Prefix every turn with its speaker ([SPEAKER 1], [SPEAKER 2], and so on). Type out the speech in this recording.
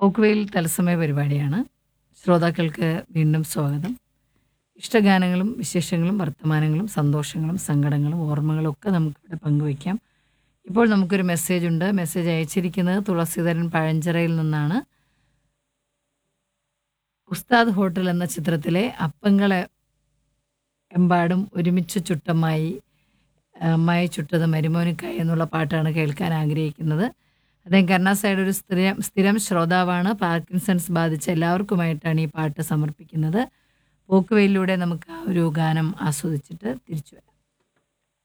[SPEAKER 1] പോക്കുവെയിൽ തത്സമയ പരിപാടിയാണ് ശ്രോതാക്കൾക്ക് വീണ്ടും സ്വാഗതം ഇഷ്ടഗാനങ്ങളും വിശേഷങ്ങളും വർത്തമാനങ്ങളും സന്തോഷങ്ങളും സങ്കടങ്ങളും ഓർമ്മകളും ഒക്കെ നമുക്കിവിടെ പങ്കുവയ്ക്കാം ഇപ്പോൾ നമുക്കൊരു മെസ്സേജ് ഉണ്ട് മെസ്സേജ് അയച്ചിരിക്കുന്നത് തുളസീധരൻ പഴഞ്ചിറയിൽ നിന്നാണ് ഉസ്താദ് ഹോട്ടൽ എന്ന ചിത്രത്തിലെ അപ്പങ്ങളെ എമ്പാടും ഒരുമിച്ച് ചുട്ടമായി അമ്മായി ചുട്ടത് മരുമോനിക്കായി എന്നുള്ള പാട്ടാണ് കേൾക്കാൻ ആഗ്രഹിക്കുന്നത് അദ്ദേഹം കരുണാസായുടെ ഒരു സ്ഥിരം സ്ഥിരം ശ്രോതാവാണ് പാർക്കിൻസൺസ് ബാധിച്ച എല്ലാവർക്കുമായിട്ടാണ് ഈ പാട്ട് സമർപ്പിക്കുന്നത് പോക്കുവെയിലൂടെ നമുക്ക് ആ ഒരു ഗാനം ആസ്വദിച്ചിട്ട് തിരിച്ചു വരാം